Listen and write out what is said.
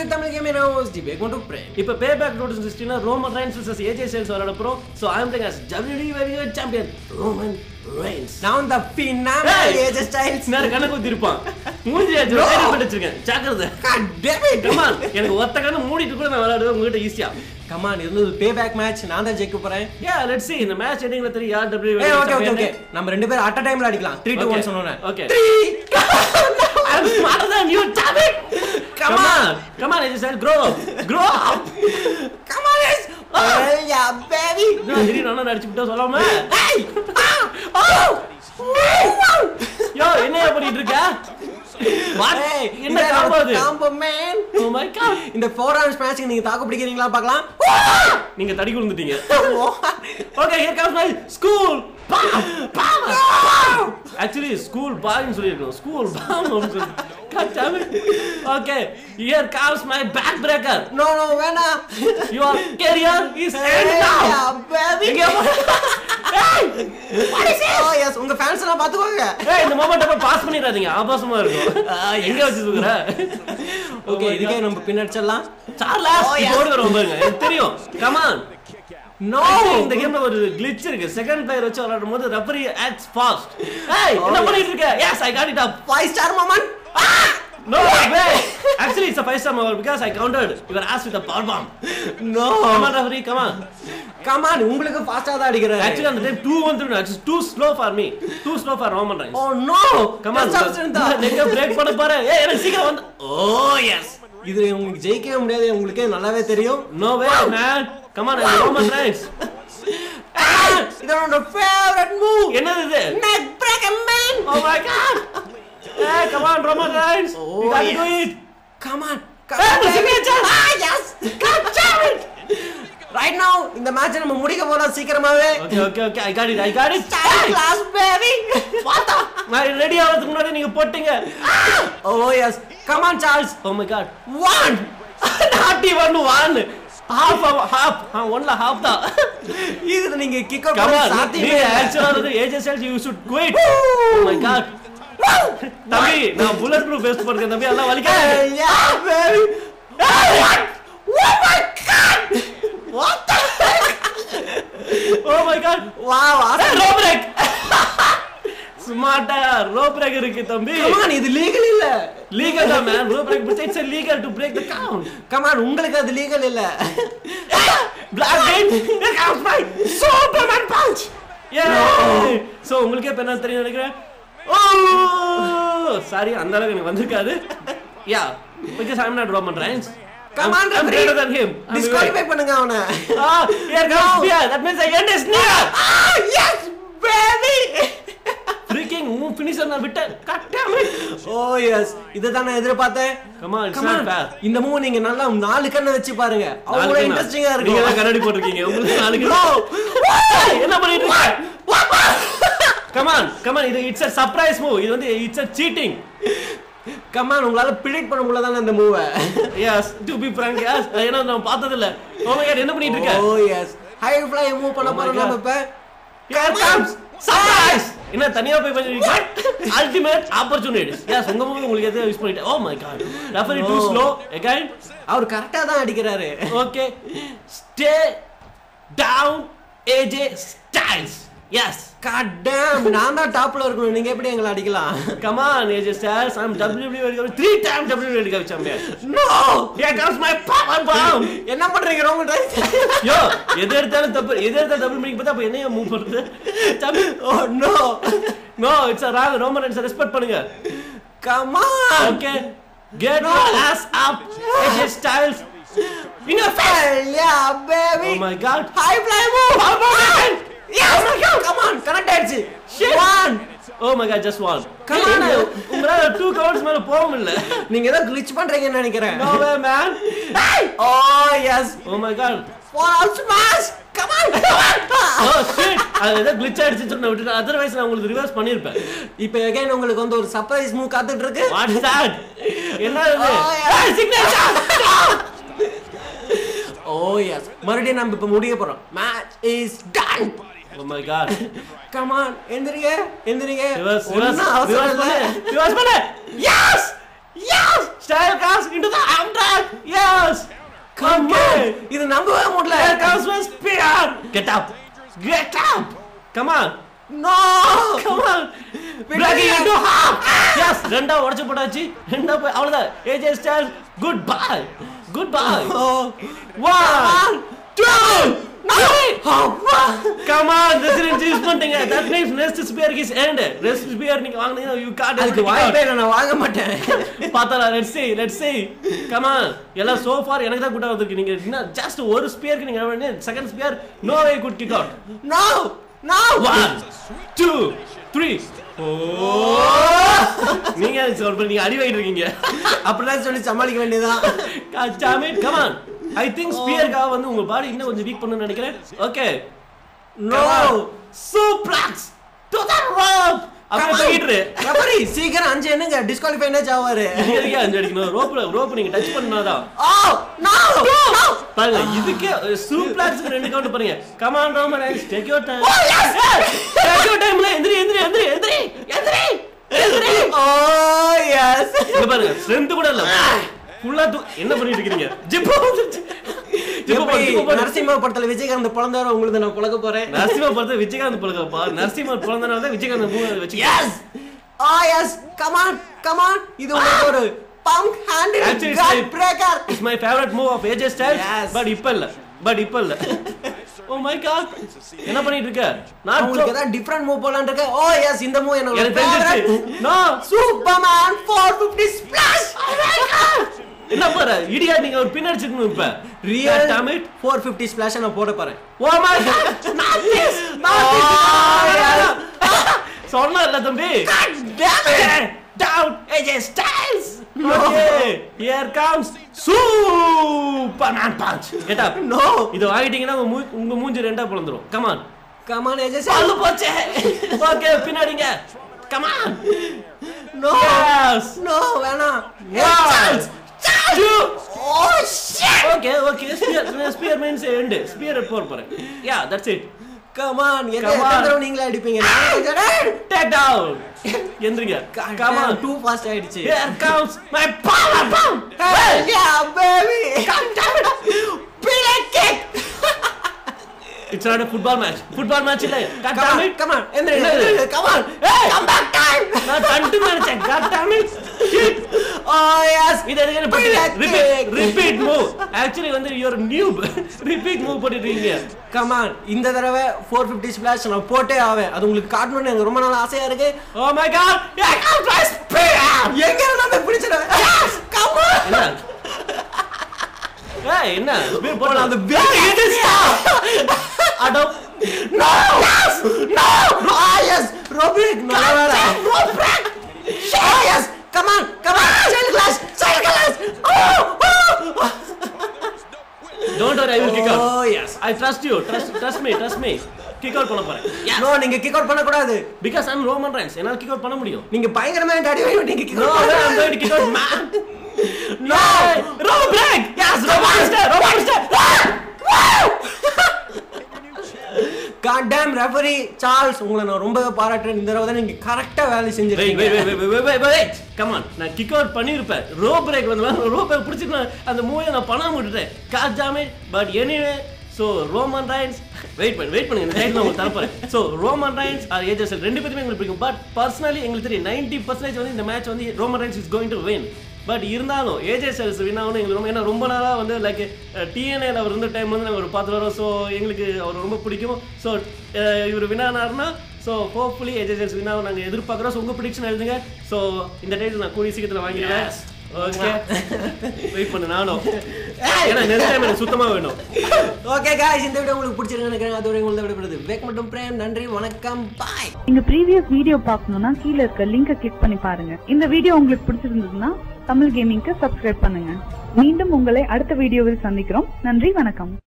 To Tamil game என்ன host welcome to பிரே இப்போ பே back two thousand sixteen Roman Reigns vs AJ Styles விளையாட போகிறோம் so I am playing as WD very champion Roman Reigns நான் த பின்னாடி Hey! ஏஜ் ஸ்டைல்ஸ் நேரம் கண்ணை குத்தி இருப்பான் மூஞ்சி ஆச்சு No. டைரி பண்ணி வச்சிருக்கேன் ஜாக்கிரதை god damn it Come on, எனக்கு ஒத்த கண்ணு மூடிட்டு கூட நான் விளையாடுவேன் உங்ககிட்ட ஈஸியா கமான் இது வந்து பே பேக் மேட்ச் நான் தான் ஜெயிக்க போறேன் யா லெட்ஸ் see இந்த மேட்ச் எண்டிங்ல தெரியும் யார் டபிள்யூ ஏய் ஓகே ஓகே ஓகே நம்ம ரெண்டு பேரும் அட் டைம்ல அடிக்கலாம் 3 2 Okay. 1 சொன்னோனே Okay. 3 I'm smarter than you, damn it! Come Come on. on, come on, AJ Styles, grow up, grow up. Come on yes yeah baby நான் திடீர்னு அண்ணன் அடிச்சு விட்டா சொல்லாம ஏய் யோ என்னையா பண்ணிட்டு இருக்க What? என்ன காம்போ அது combo man Oh my god. இந்த 4 ரவுண்ட்ஸ் மேட்ச்க்கு நீங்க தாக்கு பிடிக்கிறீங்களா பார்க்கலாம் நீங்க தடி விழுந்துட்டீங்க okay here comes my school actually school பாய்னு சொல்லிருக்கோம் school bomb okay here comes my back breaker no no வேணா your career is end yeah now baby எங்க ஏய் ஓ எஸ் உங்க ஃபேன்ஸ் எல்லாம் பாத்துக்கோங்க ஏய் இந்த மொமெண்ட் அப்ப பாஸ் பண்ணிடாதீங்க ஆபாசமா இருக்கும் எங்க வச்சு தூக்குற ஓகே இதுக்கே நம்ம பின்னடிச்சிடலாம் சார்லஸ் Oh, yes. ஓடி வரும் பாருங்க எனக்கு தெரியும் கமான் நோ இந்த கேம்ல ஒரு glitch இருக்கு செகண்ட் பிளேயர் வச்சு விளையாடும் போது ரெஃபரி ஆக்ட்ஸ் ஃபாஸ்ட் ஏய் என்ன yes. பண்ணிட்டு இருக்க yes I got it up five star moment no way actually it's a five star over because i countered you were asked with a power bomb no come on referee come on come on உங்களுக்கு ஃபாஸ்டா தான் அடிக்கிறாரு actually அந்த time 2 வந்துரும் it's too slow for me too slow for roman reigns oh no come on நெக்க break பண்ண பாரு ஏய் எனக்கு சீக்கிரம் வந்து ஓ எஸ் இது உங்களுக்கு ஜெயிக்கவே முடியாது உங்களுக்கே நல்லாவே தெரியும் no way man come on i'm roman reigns இதோட ஃபேவரட் மூவ் என்னது இது neck breaker man oh my god hey come on roman reigns Oh, you got to do yes. it come on Hey, the signature! ah yes god damn it right now இந்த match நம்ம முடிக்க போறோம் சீக்கிரமாவே okay okay okay i got it i got it style class baby பார்த்தா நான் ready ஆகிறதுக்கு முன்னாடி நீங்க போட்டீங்க oh yes come on Charles oh my god one not even one half half ஒன்ல ஹாஃப் தான் இது நீங்க கிக் அவுட் Come பண்ண on, சாத்தியமே நீங்க இல்ல. actually வந்து AJ Styles, you should quit. Oh my god. தம்பி நான் புல்லட் ப்ரூஃப் வேஸ்ட் பண்ணிருக்கேன் தம்பி அதெல்லாம் வலிக்காது Hey, yeah, baby. Hey, what? Oh my god! What the heck? Oh my god Wow, awesome. Rope break ஸ்மார்ட்டா ரோ பிரேக் இருக்கு தம்பி Come on, இது லீகல் இல்ல லீகல் தான் man rope break but it's legal to break the count come on உங்களுக்கு அது legal இல்ல black kite here comes my superman punch yeah so உங்களுக்கு இப்ப என்ன தெரியும் நினைக்கிறேன் ஓ சாரி அந்த அளவுக்கு எனக்கு வந்திருக்காது yeah because I am not Roman Reigns come on I'm better than him. I'm disqualify பண்ணுங்க அவனை Ah, here comes Spear. That means the end is near. ah yes baby Freaking move finisher நான் விட்டேன். God damn it. Oh yes இதுதான் நான் எதிர்பார்த்தேன் Come on, it's Come not on. fair. இந்த move நீங்க நல்லா நாலு கண்ணை வச்சு பாருங்க அவ்வளவு நாளைக்கு நான்- இன்ட்ரெஸ்டிங்கா நீங்க தான் இருக்கும் கண்ணாடி போட்டிருக்கீங்க. உங்களுக்கு நாளைக்கு- Bro. Hey, என்ன பண்ணிட்டு இருக்க? Come on, come on. இது it's a surprise move. இது வந்து it's a cheating. கமான் உங்களால பிரிடிக்ட் பண்ண முடியல தானே இந்த மூவை Yes, to be frank, yes. ஏன்னா நான் பார்த்தது இல்ல. Oh my god, என்ன பண்ணிட்டு இருக்க? Oh yes high fly move பண்ண Oh my போறோம் God. நம்ம இப்ப Here comes surprise. என்ன தனியா போய் பண்ணிருக்கீங்க? Ultimate opportunities. Yes, உங்க மூவி உங்களுக்கு எதை யூஸ் பண்ணிட்டேன். Oh my god. Referee too No. slow. Again. அவர் கரெக்டா தான் அடிக்கிறாரு Okay. Stay down, AJ Styles. Yes. God damn நான் தான் டாப்ல இருக்கணும் நீங்க எப்படி எங்களை அடிக்கலாம் Come on, AJ Styles. I'm WWE World Cup- three time WWE World Cup champion. No Here comes my power bomb. என்ன பண்றீங்க ரொம்ப யோ எது எடுத்தாலும் தப்பு எது எடுத்தாலும் தப்பு பண்ணி பார்த்தா அப்ப என்னைய மூவ் பண்றது தம்பி oh no no it's a wrong Roman Reigns respect பண்ணுங்க come on okay get your ass up AJ Styles in your face yeah baby oh my god high fly move Power bomb. Yes come on correct ஆயிடுச்சு Shit. One oh my god just one Come on. உங்களால two counts மேல போக முடியல நீங்க ஏதோ glitch பண்றீங்கன்னு நினைக்கிறேன் no way man oh yes oh my god fall smash come on oh shit அது ஏதோ glitch ஆயிடுச்சுன்னு சொன்ன விட்டுட்டு அதர்வைஸ் நான் உங்களுக்கு ரிவர்ஸ் பண்ணிருப்பேன் இப்போ அகைன் உங்களுக்கு வந்து ஒரு சர்ப்ரைஸ் மூவ் காத்துட்டு இருக்கு வாட் இஸ் தட் என்ன இது Oh, yeah. Hey, signature oh yes மறுபடியும் நம்ம இப்போ முடிய போறோம் match is done oh my god come on எந்திரிங்க எந்திரிங்க ரிவர்ஸ் ரிவர்ஸ் ஒண்ணும் அவசரம் ரிவர்ஸ் இல்ல பண்ணு ரிவர்ஸ் பண்ணு yes Yes! Style comes into the arm drag. Yes! Come on! இது நம்பவே முடியல Here comes my spear. Get up. Get up. Come on. No Come on. Drag it into half. Yes. ரெண்டா உடைச்சு போட்டாச்சு. ரெண்டா போய் அவ்வளவுதான். AJ Styles. Good bye. Good bye. One. Two. Three. Come on. Resident use பண்ணிட்டீங்க. That means next spear is end. Next spear நீங்க வாங்குனீங்கன்னா you can't able அதுக்கு to kick out. வாய்ப்பே இல்லை நான் வாங்க மாட்டேன் பார்த்தலாம் let's see let's see come on எல்லாம் சோ ஃபார் எனக்கு தான் கூட்டம் வந்திருக்கு நீங்க இன்னும் ஜஸ்ட் ஒரு ஸ்பியருக்கு நீங்க second spear no way good kick out no no one two three நீங்க சொல்ற நீங்க அடி வாங்கிட்டு இருக்கீங்க அப்படிலாம் சொல்லி சமாளிக்க வேண்டியதுதான் கச்சாமே கம் ஆன் ஐ திங்க் ஸ்பியர்க்காக வந்து உங்க பாடி இன்னும் கொஞ்சம் வீக் பண்ணணும்னு நினைக்கிறேன் okay no suplex to the rope அப்படியே போயிட்டு ரெஃபரி சீக்கிரம் அஞ்சு என்னங்க டிஸ்குவாலிஃபைனேஜ் ஆவாரு நீங்க எதுக்கு அஞ்சு அடிக்கணும் ரோப் ரோப் நீங்க டச் பண்ணாதான் ஓ நோ நோ பாருங்க இதுக்கே சூப்ளாக்ஸ்க்கு ரெண்டு கவுண்ட் பாருங்க கமான் ரோமன் ஐஸ் take your time Oh, yes! Take your டைம்ல எந்திரி எந்திரி எந்திரி எந்திரி எந்திரி எந்திரி ஓ எஸ் இங்க பாருங்க ஸ்ட்ரென்த் கூட இல்ல ஃபுல்லா தூ என்ன பண்ணிட்டு இருக்கீங்க ஜிப்போ வந்துருச்சு ஜிப்போ போ எப்படி ஜிப்போ போ நரசிம்ம படத்துல விஜயகாந்த் பிறந்தவரை உங்களுக்கு நான் பழக்க போறேன் நரசிம்மா பார்த்து விஜயகாந்த் பழக்கப்பா நரசிம்மா பிறந்தனால தான் விஜயகாந்த் மூவ் வச்சு yes oh yes come on come on இது உங்களுக்கு ஒரு punk handle Actually, cut it's breaker it's my favourite move of AJ Style Yes. But இப்ப இல்ல பட் இப்ப இல்ல ஓ மை காட் என்ன பண்ணிட்டு இருக்க நான் உங்களுக்கு ஏதாவது டிஃபரண்ட் மூவ் போலான்னு இருக்க ஓ எஸ் இந்த மூவ் எனக்கு எனக்கு தெரிஞ்சிருச்சு நோ சூப்பர்மேன் 450 ஸ்பிளாஷ் என்ன போற இடியா நீங்க ஒரு பின் அடிச்சிருக்கணும் இப்ப ரியல் damn it 450 ஸ்பிளாஷ் நான் போட போறேன் oh my god not this சொன்னா இல்ல தம்பி down AJ Styles okay here comes superman punch get up no இது வாங்கிட்டீங்கன்னா உங்க மூ- உங்க மூஞ்சி ரெண்டா பொளந்துரும் come on come on AJ's பல்லு போச்சே ஓகே பின்னாடிங்க come on no yes no வேணாம் One, two, ஓ shit okay, okay. Spear, spear means end. Spear போற போறேன். Yeah, that's it. Come on எங்க Come on. எத்தனை தடவை நீங்களே அடிப்பீங்க நான் கொஞ்சம் Take down. எந்திரிங்க. Come on. டூ ஃபாஸ்ட் ஆயிடுச்சு Here comes my power bomb. Hey, yeah baby God damn it. Play kick It's not a football match. Football match இல்ல. God come damn on it. Come on எந்திரி என்னது? எந்திரி come on Hey. Come back time நான் தண்டு நினைச்சேன். God damn it. Shit. ஓ எஸ் இது எதுக்கு என்ன Play பண்றீங்க? kick. Repeat, repeat move. Actually வந்து you're a noob. Repeat move போட்டுட்டு இருக்கீங்க. கம் ஆன் இந்த தடவை 450 ஸ்பிளாஷ் நான் போட்டே ஆவேன் அது உங்களுக்கு காட்டணும்னு எனக்கு ரொம்ப நாள் ஆசையா இருக்கு Oh my god. Here comes my spear. எங்க இருந்தா பிடிச்சிடுவேன் கம் ஆன் என்ன ஏய் என்ன ஸ்பீர் போடலாம் அந்த அந்த baby இது அடோ நோ நோ நோ எஸ் ரோபிக் நல்ல வேலை ரோபிக் yes come on come on child class child class oh don't worry I will kick oh out yes I trust you trust trust me trust me kick out பண்ண போறேன் no நீங்க kick out பண்ண கூடாது because I am Roman Reigns என்னால kick out பண்ண முடியும் நீங்க பயங்கரமா என்கிட்ட அடி வாங்கி நீங்க kick no out I am going to kick out man no Roman black yes Roman master Roman master god damn referee Charles உங்களை நான் ரொம்ப பாராட்டுறேன் இந்த தடவை தான் நீங்க கரெக்டா வேலை வெயிட் செஞ்சிருக்கீங்க wait wait wait wait wait come on நான் கிக் அவுட் பண்ணிருப்பேன் ரோ பிரேக் வந்து ரோ பிரேக் பிடிச்சிட்டு அந்த மூவியை நான் பண்ணாம விட்டுட்டேன் god damn but anyway so Roman Reigns wait பண்ணி வெயிட் பண்ணுங்க இந்த டைம் உங்களுக்கு தரப்போறேன் so Roman Reigns or AJ's ரெண்டு பேருமே எங்களுக்கு பிடிக்கும் பட் பர்சனலி எங்களுக்கு தெரியும் நைன்டி பர்சன்டேஜ் வந்து இந்த மேட்ச் வந்து Roman Reigns is going to win but இருந்தாலும் ஏஜே செல்ஸ் வின் ஆகணும் எங்களுக்கு ரொம்ப ஏன்னா ரொம்ப நாளாக வந்து லைக் டிஎன்ஏல அவர் இருந்த டைம் வந்து நாங்கள் ஒரு பார்த்து வரோம் ஸோ எங்களுக்கு அவர் ரொம்ப பிடிக்கும் ஸோ இவர் வின் ஆனார்னா so hopefully AJ Styles win ஆகும் நாங்கள் எதிர்பார்க்குறோம் ஸோ உங்கள் ப்ரிடிக்ஷன் எழுதுங்க ஸோ இந்த டைட்டில் நான் கூடிய சீக்கிரத்தில் வாங்கிடுவேன் ஓகே வெயிட் பண்ணு நானும் ஏன்னா நெக்ஸ்ட் டைம் எனக்கு சுத்தமாக வேணும் ஓகே காய்ஸ் இந்த வீடியோ உங்களுக்கு பிடிச்சிருக்குன்னு நினைக்கிறேன் அதோட உங்களுக்கு விடப்படுது வேக் மட்டும் பிரேம் நன்றி வணக்கம் பாய் நீங்க ப்ரீவியஸ் வீடியோ பார்க்கணும்னா கீழ இருக்க லிங்கை கிளிக் பண்ணி பாருங்க இந்த வீடியோ உங்களுக்கு பிடிச்சிருந்ததுன்னா தமிழ் கேமிங்க்கு சப்ஸ்கிரைப் பண்ணுங்க மீண்டும் உங்களை அடுத்த வீடியோவில் சந்திக்கிறோம் நன்றி வணக்கம்